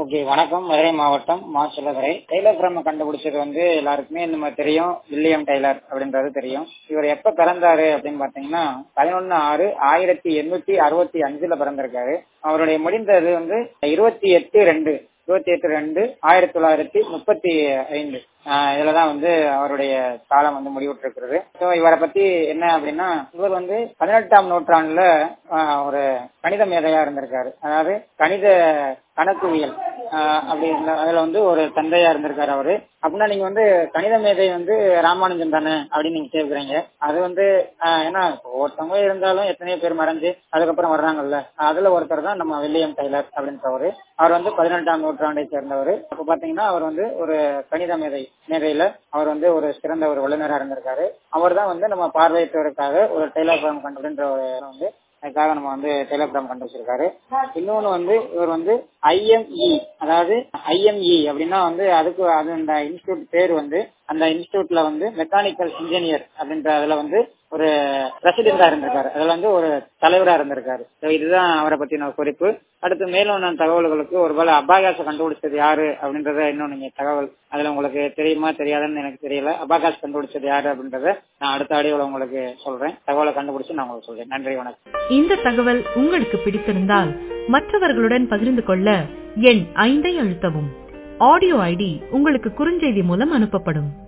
okay வணக்கம் மதுரை மாவட்டம் மா செல்லதுரை டெய்லர் பிரம்ம கண்டுபிடிச்சது வந்து எல்லாருக்குமே இந்த மாதிரி தெரியும் வில்லியம் டெய்லர் அப்படின்றது தெரியும் இவர் எப்ப பிறந்தாரு அப்படின்னு பாத்தீங்கன்னா பதினொன்னு ஆறு ஆயிரத்தி எண்ணூத்தி அறுபத்தி அஞ்சுல பிறந்திருக்காரு அவருடைய முடிந்தது வந்து இருபத்தி எட்டு ரெண்டு இருபத்தி எட்டு ரெண்டு ஆயிரத்தி தொள்ளாயிரத்தி முப்பத்தி ஐந்து இதுலதான் வந்து அவருடைய காலம் வந்து முடிவுற்றிருக்கிறது ஸோ இவரை பத்தி என்ன அப்படின்னா இவர் வந்து பதினெட்டாம் நூற்றாண்டுல ஒரு கணித மேதையா இருந்திருக்காரு அதாவது கணித கணக்குவியல் அப்படி அதுல வந்து ஒரு தந்தையா இருந்திருக்காரு அவரு அப்படின்னா நீங்க வந்து கணித மேதை வந்து ராமானுஜன் தானே அப்படின்னு நீங்க கேட்குறீங்க அது வந்து ஏன்னா ஒருத்தவங்க இருந்தாலும் எத்தனையோ பேர் மறைஞ்சு அதுக்கப்புறம் வர்றாங்கல்ல அதுல ஒருத்தர் தான் நம்ம வில்லியம் டெய்லர் அப்படின்றவரு அவர் வந்து பதினெட்டாம் நூற்றாண்டை சேர்ந்தவர் அப்ப பாத்தீங்கன்னா அவர் வந்து ஒரு கணித மேதை மேதையில அவர் வந்து ஒரு சிறந்த ஒரு வல்லுநராக இருந்திருக்காரு அவர் தான் வந்து நம்ம பார்வையற்றவருக்காக ஒரு டெய்லர் படம் கண்டுபிடின்ற ஒரு வந்து அதுக்காக நம்ம வந்து டெலிகிராம் கண்டுபிடிச்சிருக்காரு இன்னொன்னு வந்து இவர் வந்து ஐஎம்இ அதாவது ஐஎம்இ அப்படின்னா வந்து அதுக்கு அது அந்த இன்ஸ்டியூட் பேர் வந்து அந்த இன்ஸ்டியூட்ல வந்து மெக்கானிக்கல் இன்ஜினியர் அப்படின்ற அதுல வந்து ஒரு பிரசிடென்டா இருந்திருக்காரு அதுல வந்து ஒரு தலைவரா இருந்திருக்காரு இதுதான் அவரை பத்தின குறிப்பு அடுத்து மேலும் நான் தகவல்களுக்கு ஒருவேளை அபாகாச கண்டுபிடிச்சது யாரு அப்படின்றத இன்னும் நீங்க தகவல் அதுல உங்களுக்கு தெரியுமா தெரியாதுன்னு எனக்கு தெரியல அபாகாஸ் கண்டுபிடிச்சது யாரு அப்படின்றத நான் அடுத்த ஆடியோல உங்களுக்கு சொல்றேன் தகவலை கண்டுபிடிச்சு நான் உங்களுக்கு சொல்றேன் நன்றி வணக்கம் இந்த தகவல் உங்களுக்கு பிடித்திருந்தால் மற்றவர்களுடன் பகிர்ந்து கொள்ள எண் ஐந்தை அழுத்தவும் ஆடியோ ஐடி உங்களுக்கு குறுஞ்செய்தி மூலம் அனுப்பப்படும்